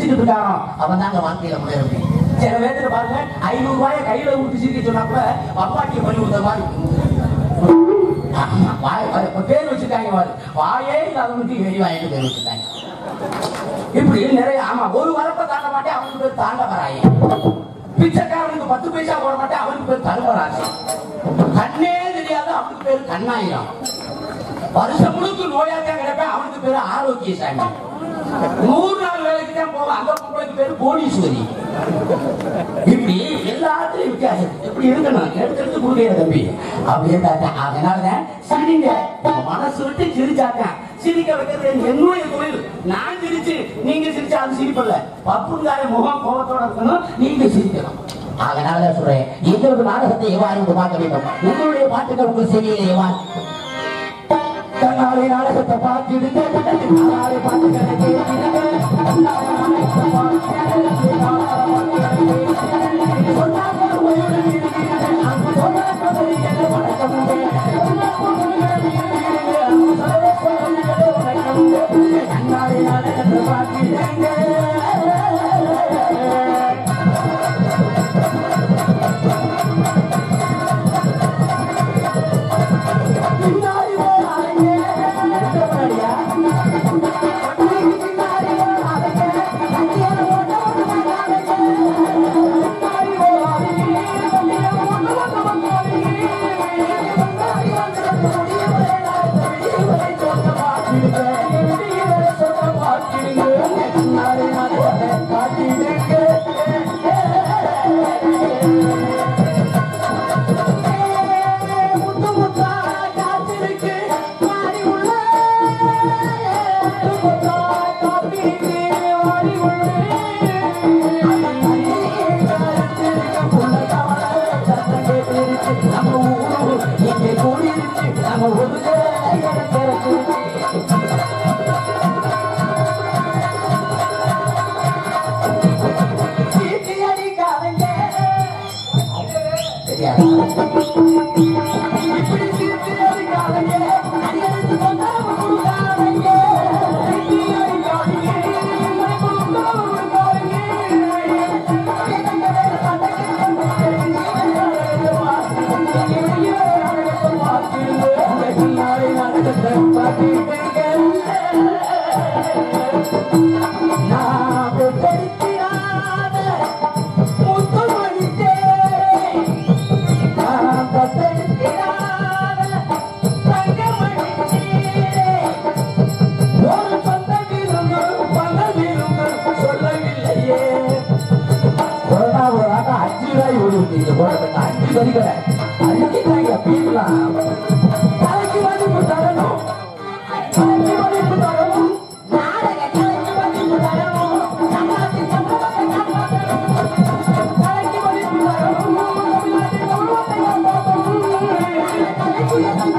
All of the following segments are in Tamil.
சிரிச்சுக்கிட்டு இருக்கானோ அவன் தாங்க வாழ்க்கையில முன்னேறி சில பேருக்கு பாருங்க ஐநூறு ரூபாய கையில விட்டு சிரிக்க சொன்னா கூட அப்பாட்டிய பண்ணி கொடுத்த மாதிரி ஆமா, வாய் வாய் இப்ப பேர் வச்சுட்டாங்க பாரு வாயே இல்லாதவனுக்கு வெறி வாயிட்டு பேர் வச்சுட்டாங்க இப்படி நிறைய ஆமா ஒரு வரப்ப தாண்ட மாட்டேன் அவனுக்கு பேர் தாண்ட வராயே பிச்சைக்காரனுக்கு பத்து பைசா போட மாட்டேன் அவனுக்கு பேர் தருமராசி கண்ணே தெரியாது அவனுக்கு பேர் கண்ணாயிரம் வருஷம் முழுக்க நோயாளியா கிடப்பேன் அவனுக்கு பேரு ஆரோக்கியசாமி நூறு நாள் வேலைக்கு தான் போவான் அந்த பொம்பளைக்கு பேரு கோடீஸ்வரி இப்படி எல்லாத்துலயும் வித்தியாசம் இருக்கு. இப்படி இருக்கணும் எடுத்து எடுத்து கொடுக்கிற தம்பி அப்படியே தாத்தா அதனாலதான் சிரிங்க உங்க மனசு விட்டு சிரிச்சாத்தான் சிரிக்க வைக்கிறது என்னுடைய தொழில் நான் சிரிச்சு நீங்க சிரிச்சா அது சிரிப்பல்ல பப்புங்கார முகம் கோபத்தோட இருக்கணும் நீங்க சிரிக்கணும் அதனால சொல்றேன் எங்களுக்கு நாடகத்தை எவ்வாறு பார்க்க வேண்டும் உங்களுடைய பாட்டுகள் உங்கள் செவியை எவ்வாறு கண்ணாடி நாடகத்தை பார்த்துடுங்க கண்ணாடி பாட்டுகளை கேட்டுடுங்க கண்ணாடி நாடகத்தை பார்த்துடுங்க சொன்னாங்க உயிருடன் இருக்கிறது அங்கு சொன்னாங்க என்ன வணக்கம் கண்ணாடி நாடகத்தை பார்த்துடுங்க பின்னாடி போறாங்க பின்னாடியா பின்னாடி போறாங்க அங்கேயே ஓட்ட ஓட்ட மாட்டாங்க பின்னாடி போறாங்க அங்கேயே ஓட்ட ஓட்ட மாட்டாங்க பின்னாடி வந்து முடிய வேண்டாம் வெளியே சொல்ல மாட்டீங்க வெளியே சொல்ல மாட்டீங்க பின்னாடி நடக்க காட்டிடுங்க முத்து முத்தா காத்திருக்கு மாறி உள்ள முத்தா காத்திருக்கு மாறி உள்ள நம்ம ஊரு இங்கே கூடிருச்சு நம்ம ஊருக்கு கிடக்கிறது சீட்டி அடிக்காதங்க தெரியாது இப்படி சீட்டி அடிக்காதங்க அடியெடுத்து கொண்டாம கொடுக்காதங்க சீட்டி அடிக்காதீங்க இப்படி கொடுக்காம கொடுக்காதீங்க எனக்கு வேற சண்டைக்கு நான் பெற்றிடாத முத்துமணி தேரே நான் பெற்றிடாத தங்கமணி தேரே ஒரு சொந்தமிருந்து பணமிருந்து சொல்லவில்லையே கொரோனா ஒரு ஆட்டம் அஞ்சு ரூபாய் ஓடுது இந்த போராட்டத்தை அஞ்சு வரிகளை அடிக்கிறாங்க பீக்கலாம் தலைக்கு மதிப்பு தரணும் தலைக்கு மதிப்பு தரணும் நாடக தலைக்கு மதிப்பு தரணும் சம்பளத்தை சம்பளத்தை காப்பாற்றணும் தலைக்கு மதிப்பு தரணும் தமிழ்நாட்டின் கௌரவத்தை காப்பாற்றணும் தலைக்கு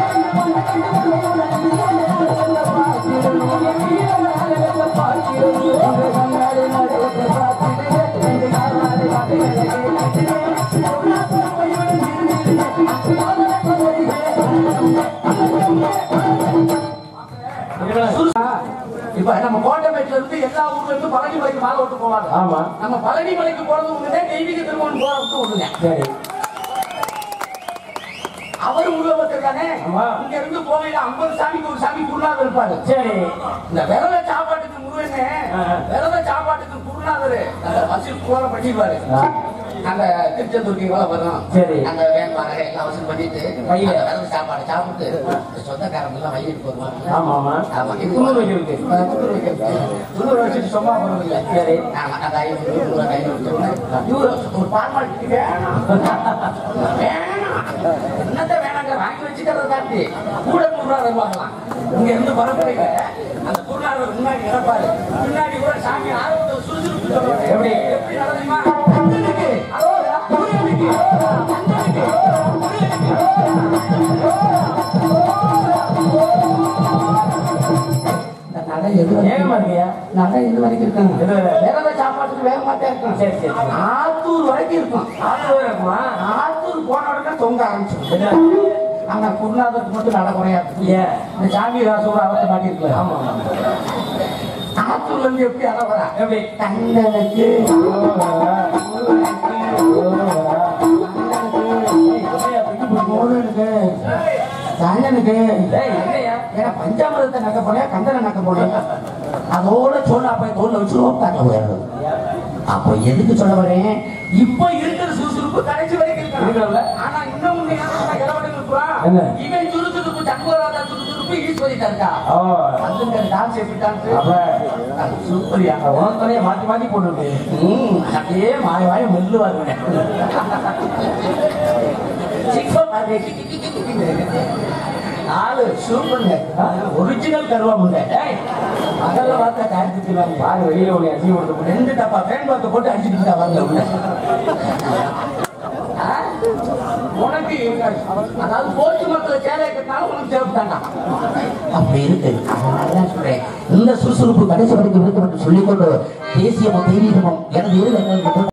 இப்ப நம்ம கோட்டமேட்ல இருந்து எல்லா ஊர்ல இருந்து பழனி மலைக்கு மாலை விட்டு போவாங்க ஆமா. நம்ம பழனி மலைக்கு போறது ஒண்ணுதே தெய்வீக திருமணம் போறது ஒண்ணுங்க சரி அவர் உருவத்தில் தானே ஆமா. இங்க இருந்து போகையில ஐம்பது சாமிக்கு ஒரு சாமி குருநாதர் இருப்பாரு சரி இந்த விரத சாப்பாட்டுக்கு முருகனே ஆஹா. விரத சாப்பாட்டுக்கு குருநாதர் அந்த வசூல் கூட பண்ணிடுவாரு ஆ. அந்த திருச்செந்தூர்க்கு வரும் சரி. அந்த வேன் பாருங்க எல்லாம் வசூல் பண்ணிட்டு கையில. அந்த விரத சாப்பாடு சாப்பிட்டு சொந்தக்காரங்க எல்லாம் வயிற்றுக்கு வருவாங்க ஆமா ஆமா ஆமா, இது குளிர் வைக்கிறது ஆ, குளிர் வைக்கிறது. குளிர் வச்சுட்டு சும்மா போறது இல்ல. சரி. ஆமா, அந்த ஐநூறு, நூறு, ஐநூறு வச்சோம்னா, இவரு ஒரு ஃபார்மாலிட்டி வேணாம். வேணாம். என்னத்த வேணாங்க, வாங்கி வச்சுக்கிறத தாண்டி கூட குருநாதர் வாங்கலாம். இங்க இருந்து பரப்புரையில அந்த குருநாதர் முன்னாடி இறப்பாரு. பின்னாடி கூட சாமி ஆர்வத்தை சுறுசுறுப்பு சொல்லுவாரு. எப்படி? எப்படி நடந்துமா? கந்தனுக்கு, அரோரா, முருகனுக்கு, அரோரா, கந்தனுக்கு, முருகனுக்கு, இந்த நடை எது வரைக்கும் வேகமா இருக்கியா நடை எது வரைக்கும் இருக்காங்க எது வரை? விரத சாப்பாட்டுக்கு வேகமா தான் இருக்கும் சரி, சரி, சரி. ஆத்தூர் வரைக்கும் இருக்கும் ஆறு பேர் இருக்குமா ஆத்தூர் போன உடனே தொங்க ஆரம்பிச்சிடும் என்ன? ஆனா குருநாதருக்கு மட்டும் நட குறையாது ஏன் இந்த சாமி ராசூர் அவத்தை மாட்டிருக்கல ஆமா ஆமா ஆத்தூர்ல இருந்து எப்படி அழ வரா எப்படி கண்ணனுக்கு மோகனுக்கு கண்ணனுக்கு ஏய், என்னய்யா? ஏன்னா பஞ்சாமிரத்தை நக்க போனேன் கந்தனை நக்க போனேன் அதோட சோழா போய் தோல்ல வச்சு உட்காந்து போயிடுறது அப்போ எதுக்கு சொல்ல வரேன் இப்போ இருக்கிற சுறுசுறுப்பு கடைசி வரைக்கும் இருக்கிறதுல? இருக்கிறது ஆனா இன்னும் ஒண்ணு ஏன்னா இளவடன் இருக்கிறான் என்ன? இவன் சுறுசுறுப்பு சண்முகராஜா சுறுசுறுப்பு ஈஸ்வரிட்டா இருக்கா ஓ, அதுங்க டான்ஸ் எப்படி டான்ஸ் அப்ப சூப்பரியா உன் துணையை மாத்தி மாத்தி போட்டு ம், அப்படியே மாய மாய மெல்லு வருவேன் நாலு சூப்பருங்க ஒரிஜினல் கருவா முண்டை ஏய், பகல்ல பார்த்த காய்ச்சி பாரு வெளியில உன்னை அசிங்க கொடுத்து ரெண்டு டப்பா ஃபேன் பார்க்க போட்டு அடிச்சுட்டு இருக்கா வரல உள்ள ஆ? உனக்கு அதாவது போட்டு மரத்துல சேலை கட்டினாலும் உனக்கு சிறப்பு தாண்டா அப்படி இருக்கு அதனாலதான் சொல்றேன் இந்த சுறுசுறுப்பு கடைசி வரைக்கும் இருக்கு என்று சொல்லிக்கொண்டு தேசியமும் தெய்வீகமும் எனது இரு